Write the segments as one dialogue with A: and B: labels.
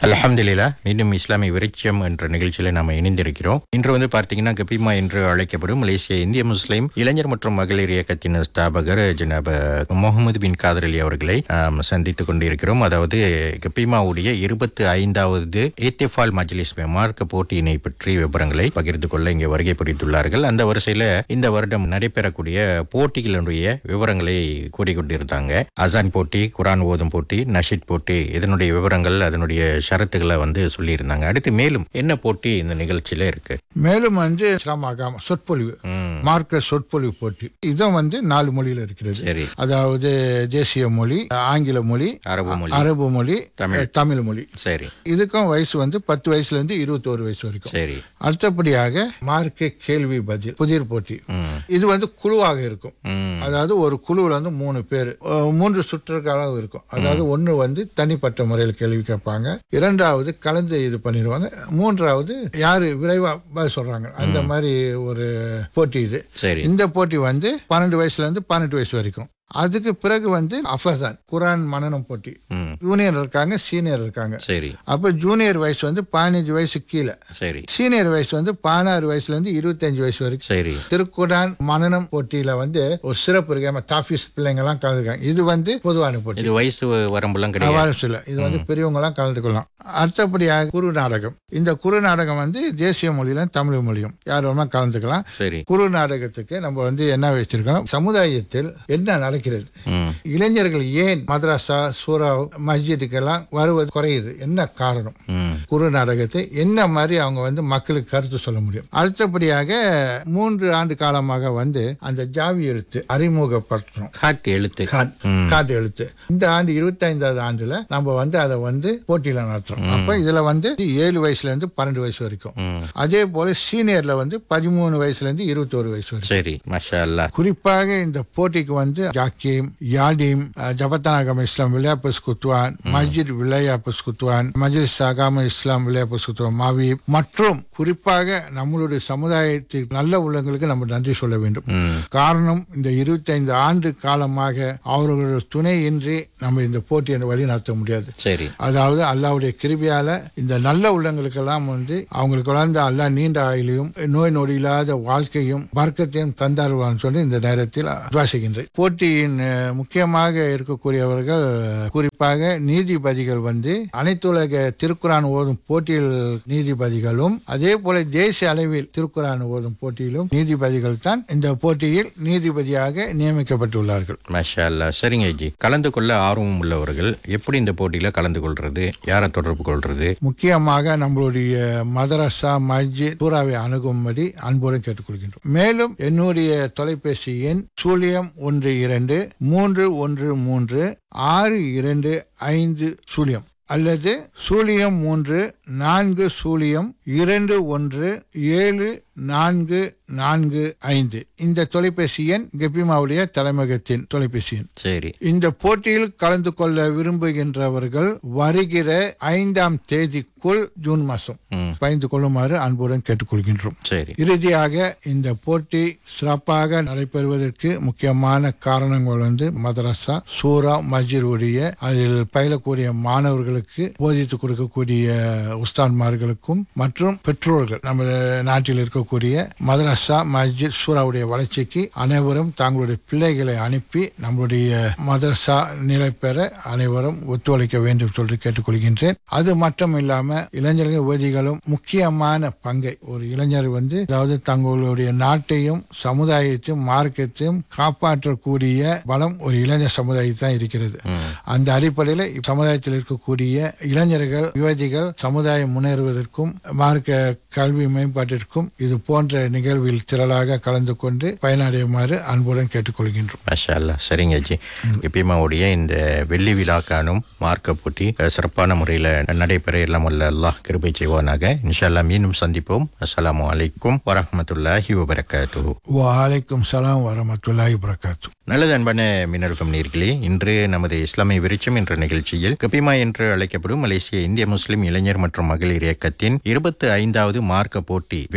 A: அல்ஹம்துலில்லா மீண்டும் இஸ்லாமிய விருட்சம் என்ற நிகழ்ச்சியில நாம இணைந்திருக்கிறோம் இன்று வந்து பார்த்தீங்கன்னா கபிமா என்று அழைக்கப்படும் மலேசிய இந்திய முஸ்லிம் இளைஞர் மற்றும் மகளிர் இயக்கத்தின் ஸ்தாபகர் ஜனாப முகமது பின் காதர் அலி அவர்களை நாம் சந்தித்துக் கொண்டிருக்கிறோம் அதாவது கபிமாவுடைய இருபத்தி ஐந்தாவது ஏத்திஃபால் மஜ்லிஸ் மார்க்க போட்டியினை பற்றி விவரங்களை பகிர்ந்து கொள்ள இங்கே வருகை புரிந்துள்ளார்கள் அந்த வரிசையில இந்த வருடம் நடைபெறக்கூடிய போட்டிகளுடைய விவரங்களை கூறிக்கொண்டிருந்தாங்க அசான் போட்டி குரான் ஓதும் போட்டி நஷித் போட்டி இதனுடைய விவரங்கள் அதனுடைய ஷரத்துகளை வந்து சொல்லியிருந்தாங்க அடுத்து மேலும் என்ன போட்டி இந்த நிகழ்ச்சியில இருக்கு
B: மேலும் வந்து இஸ்லாமாகாம சொற்பொழிவு
A: ம்,
B: மார்க்க சொற்பொழிவு போட்டி இதுவும் வந்து நாலு மொழியில இருக்கிறது
A: சரி
B: அதாவது தேசிய மொழி ஆங்கில மொழி
A: அரபு மொழி
B: அரபு மொழி
A: தமிழ்.
B: தமிழ் மொழி
A: சரி
B: இதுக்கும் வயசு வந்து பத்து வயசுல இருந்து இருபத்தோரு வயசு வரைக்கும்
A: சரி
B: அடுத்தபடியாக மார்க்க கேள்வி பதில் புதிர் போட்டி
A: ம்,
B: இது வந்து குழுவாக இருக்கும்
A: ம்,
B: அதாவது ஒரு குழுவில் வந்து மூணு பேர் அஹ் மூன்று சுற்றுக்காலம் இருக்கும் அதாவது ஒன்று வந்து தனிப்பட்ட முறையில் கேள்வி கேட்பாங்க இரண்டாவது கலந்து இது பண்ணிடுவாங்க மூன்றாவது யாரு விரைவா பதில் சொல்றாங்க அந்த மாதிரி ஒரு போட்டி இது
A: சரி
B: இந்த போட்டி வந்து பன்னெண்டு வயசுல இருந்து பன்னெண்டு வயசு வரைக்கும் அதுக்கு பிறகு வந்து அஃபசான் குரான் மனனம் போட்டி
A: ம்,
B: ஜூனியர் இருக்காங்க சீனியர் இருக்காங்க
A: சரி
B: அப்ப ஜூனியர் வயசு வந்து பதினஞ்சு வயசு கீழே
A: சரி
B: சீனியர் வயசு வந்து பதினாறு வயசுல இருந்து இருபத்தஞ்சு வயசு வரைக்கும்
A: சரி
B: திருக்குரான் மனனம் போட்டியில வந்து ஒரு சிறப்பு இருக்கு நம்ம தாஃபீஸ் பிள்ளைங்க எல்லாம் கலந்துருக்காங்க இது வந்து பொதுவான போட்டி
A: இது வயசு வரம்பெல்லாம் கிடையாது
B: வாரிசு இல்ல இது வந்து பெரியவங்க எல்லாம் கலந்துக்கலாம் அடுத்தபடியாக குறு நாடகம் இந்த குறு நாடகம் வந்து தேசிய மொழியிலும் தமிழ் மொழியும் யார் வேணா கலந்துக்கலாம்
A: சரி
B: குறு நாடகத்துக்கு நம்ம வந்து என்ன வச்சிருக்கோம் சமுதாயத்தில் என்ன நடக்கிறது
A: ம்,
B: இளைஞர்கள் ஏன் மദ്രസா சூரா மஸ்ஜிதுக்கெல்லாம் வருவது குறையுது என்ன காரணம்
A: ம்,
B: குறு நாடகத்தை என்ன மாதிரி அவங்க வந்து மக்களுக்கு கருத்து சொல்ல முடியும் அடுத்தபடியாக மூன்று ஆண்டு காலமாக வந்து அந்த ஜாவி எழுத்து அறிமுகப்படுத்தணும்
A: காட்டு எழுத்து
B: காட்-
A: ம்,
B: காட்டு எழுத்து இந்த ஆண்டு இருபத்தி ஐந்தாவது ஆண்டுல நம்ம வந்து அதை வந்து போட்டியில நடத்துறோம் அப்ப இதுல வந்து ஏழு வயசுல இருந்து பன்னெண்டு வயசு வரைக்கும்
A: ம்,
B: அதே போல சீனியர்ல வந்து பதிமூணு வயசுல இருந்து இருபத்தோரு வயசு வரைக்கும்
A: சரி மஷா அல்லா
B: குறிப்பாக இந்த போட்டிக்கு வந்து ஜாக்கிம் யாடிம் அஹ், ஜபத்தானகம் இஸ்லாம் விளையாப்பஸ் குத்துவான் மஸ்ஜித் விளையாப்பஸ் குத்துவான் மஜ்லிஸ் அகாம இஸ்லாம் விளையாப்பஸ் குத்துவான் மாவி மற்றும் குறிப்பாக நம்மளுடைய சமுதாயத்துக்கு நல்ல உள்ளங்களுக்கு நம்ம நன்றி சொல்ல வேண்டும்
A: ம்,
B: காரணம் இந்த இருபத்தைந்து ஆண்டு காலமாக அவர்களுடைய துணையின்றி நம்ம இந்த போட்டியை வழி நடத்த முடியாது
A: சரி
B: அதாவது அல்லாவுடைய கிருபியால இந்த நல்ல உள்ளங்களுக்கெல்லாம் வந்து அவங்களுக்கு வளர்ந்த அல்லா நீண்ட ஆயுளையும் நோய் நொடி இல்லாத வாழ்க்கையும் வர்க்கத்தையும் தந்தாருவான்னு சொல்லி இந்த நேரத்தில் துவாசிக்கின்றேன் போட்டியின் அஹ், முக்கியமாக இருக்கக்கூடியவர்கள் குறிப்பாக நீதிபதிகள் வந்து அனைத்துலக திருக்குரான் ஓதும் போட்டியில் நீதிபதிகளும் அதே போல தேசிய அளவில் திருக்குரான் ஓதும் போட்டியிலும் நீதிபதிகள் தான் இந்த போட்டியில் நீதிபதியாக நியமிக்கப்பட்டுள்ளார்கள்
A: மஷா அல்லா சரிங்க ஜி கலந்து கொள்ள ஆர்வம் உள்ளவர்கள் எப்படி இந்த போட்டியில கலந்து கொள்றது யாரை தொடர்பு கொள்றது
B: முக்கியமாக நம்மளுடைய மதரசா மஸ்ஜித் சூறாவை அணுகும்படி அன்புடன் கேட்டுக்கொள்கின்றோம் மேலும் என்னுடைய தொலைபேசி எண் சூழியம் ஒன்று இரண்டு மூன்று ஒன்று மூன்று ஆறு இரண்டு ஐந்து சூழியம் அல்லது சூழியம் மூன்று நான்கு சூழியம் இரண்டு ஒன்று ஏழு நான்கு நான்கு ஐந்து இந்த தொலைபேசி எண் கெபிமாவுடைய தலைமையகத்தின் தொலைபேசி எண்
A: சரி
B: இந்த போட்டியில் கலந்து கொள்ள விரும்புகின்றவர்கள் வருகிற ஐந்தாம் தேதிக்குள் ஜூன் மாசம்
A: ம்,
B: பயந்து கொள்ளுமாறு அன்புடன் கேட்டுக்கொள்கின்றோம்
A: சரி
B: இறுதியாக இந்த போட்டி சிறப்பாக நடைபெறுவதற்கு முக்கியமான காரணங்கள் வந்து மதரசா சூரா மஸ்ஜித் உடைய அதில் பயிலக்கூடிய மாணவர்களுக்கு போதித்து கொடுக்கக்கூடிய உஸ்தான்மார்களுக்கும் மற்றும் பெற்றோர்கள் நம்ம நாட்டில் இருக்கக்கூடிய மதரசா மஸ்ஜித் சூராவுடைய வளர்ச்சிக்கு அனைவரும் தங்களுடைய பிள்ளைகளை அனுப்பி நம்மளுடைய மதரசா நிலை பெற அனைவரும் ஒத்துழைக்க வேண்டும் என்று கேட்டுக்கொள்கின்றேன் அது மட்டும் இல்லாம இளைஞர்கள் யுவதிகளும் முக்கியமான பங்கை ஒரு இளைஞர் வந்து அதாவது தங்களுடைய நாட்டையும் சமுதாயத்தையும் மார்க்கத்தையும் காப்பாற்றக்கூடிய பலம் ஒரு இளைஞர் சமுதாயத்தில் தான் இருக்கிறது
A: ம்,
B: அந்த அடிப்படையில் சமுதாயத்தில் இருக்கக்கூடிய இளைஞர்கள் யுவதிகள் சமுதாயம் முன்னேறுவதற்கும் மார்க்க கல்வி மேம்பாட்டிற்கும் இது போன்ற நிகழ்வில் திரளாக கலந்து கொண்டு பயனடையுமாறு அன்புடன் கேட்டுக்கொள்கின்றோம்
A: மஷா அல்லா சரிங்க ஜி எப்பயுமாவுடைய இந்த வெள்ளி விழா காணும் மார்க்க போட்டி அஹ், சிறப்பான முறையில் நடைபெற எல்லாம் வல்ல அல்லாஹ் கிருபை செய்வானாக இன்ஷா அல்லாஹ் மீண்டும் சந்திப்போம் அஸ்ஸலாமு அலைக்கும் வரஹ்மத்துல்லாஹி வபரகாத்துஹு
B: வலைக்கும் சலாம் வரமத்துல்லாஹி வரகாத்து
A: நல்லது அன்பான மின்னல்கம் நீர்களே இன்று நமது இஸ்லாமிய விருச்சம் என்ற நிகழ்ச்சியில் கபிமா என்று அழைக்கப்படும் மலேசிய இந்திய முஸ்லிம் இளைஞர் மற்றும் மகளிர் இயக்கத்தின் இருபத்தி ஐந்தாவது மார்க்க போட்டி வெள்ளி விழா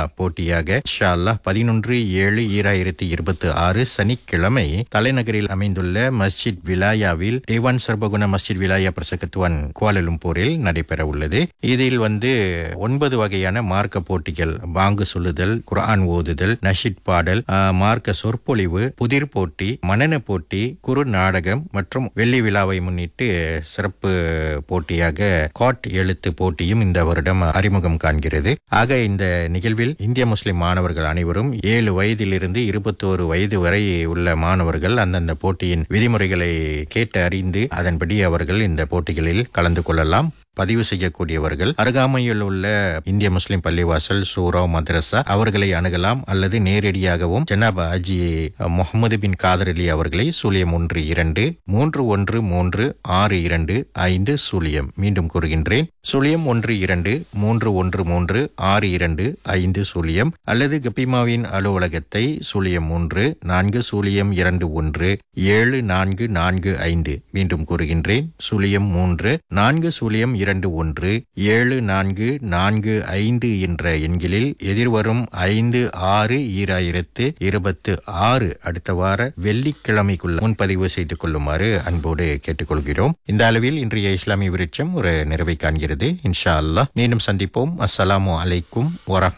A: போட்டியாக இன்ஷா அல்லாஹ் பதினொன்று ஏழு ஈராயிரத்தி இருபத்தி ஆறு சனிக்கிழமை தலைநகரில் அமைந்துள்ள மஸ்ஜித் விலாயாவில் தேவான் சர்பகுண மஸ்ஜித் விலாயா பிரசகத்துவன் கோலலும்பூரில் நடைபெற உள்ளது இதில் வந்து ஒன்பது வகையான மார்க்க போட்டிகள் பாங்கு சொல்லுதல் குர்ஆன் ஓதுதல் நஷித் பாடல் ஆ, மார்க்க சொற்பொழிவு புதிர் போட்டி மனன போட்டி குறு நாடகம் மற்றும் வெள்ளி விழாவை முன்னிட்டு சிறப்பு போட்டியாக காட் எழுத்து போட்டியும் இந்த வருடம் அறிமுகம் காண்கிறது ஆக இந்த நிகழ்வில் இந்திய முஸ்லிம் மாணவர்கள் அனைவரும் ஏழு வயதிலிருந்து இருபத்தோரு வயது வரை உள்ள மாணவர்கள் அந்தந்த போட்டியின் விதிமுறைகளை கேட்டு அறிந்து அதன்படி அவர்கள் இந்த போட்டிகளில் கலந்து கொள்ளலாம் பதிவு செய்யக்கூடியவர்கள் அருகாமையில் உள்ள இந்திய முஸ்லிம் பள்ளிவாசல் சூரா மதரசா அவர்களை அணுகலாம் அல்லது நேரடியாகவும் ஜனாப் அஜி முகமது பின் காதர் அலி அவர்களை சூழியம் ஒன்று இரண்டு மூன்று ஒன்று மூன்று ஆறு இரண்டு ஐந்து சூழியம் மீண்டும் கூறுகின்றேன் சுழியம் ஒன்று இரண்டு மூன்று ஒன்று மூன்று ஆறு இரண்டு ஐந்து சூழியம் அல்லது கப்பிமாவின் அலுவலகத்தை சூழியம் மூன்று நான்கு சூழியம் இரண்டு ஒன்று ஏழு நான்கு நான்கு ஐந்து மீண்டும் கூறுகின்றேன் சுழியம் மூன்று நான்கு சுழியம் இரண்டு ஒன்று ஏழு நான்கு நான்கு ஐந்து என்ற எண்களில் எதிர்வரும் ஐந்து ஆறு ஈராயிரத்து இருபத்து ஆறு அடுத்த வார வெள்ளிக்கிழமைக்குள்ள முன்பதிவு செய்து கொள்ளுமாறு அன்போடு கேட்டுக்கொள்கிறோம் இந்த அளவில் இன்றைய இஸ்லாமிய விருட்சம் ஒரு நிறைவை காண்கிறது இன்ஷா அல்லாஹ் மீண்டும் சந்திப்போம் அஸ்ஸலாமு அலைக்கும்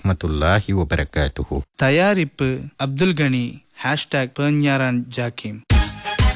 A: வரஹ்மத்துல்லாஹி வபரகாத்துஹு
C: தயாரிப்பு அப்துல் கனி ஹேஷ்டாக் பேஞ்ஞாரான் ஜாக்கிம்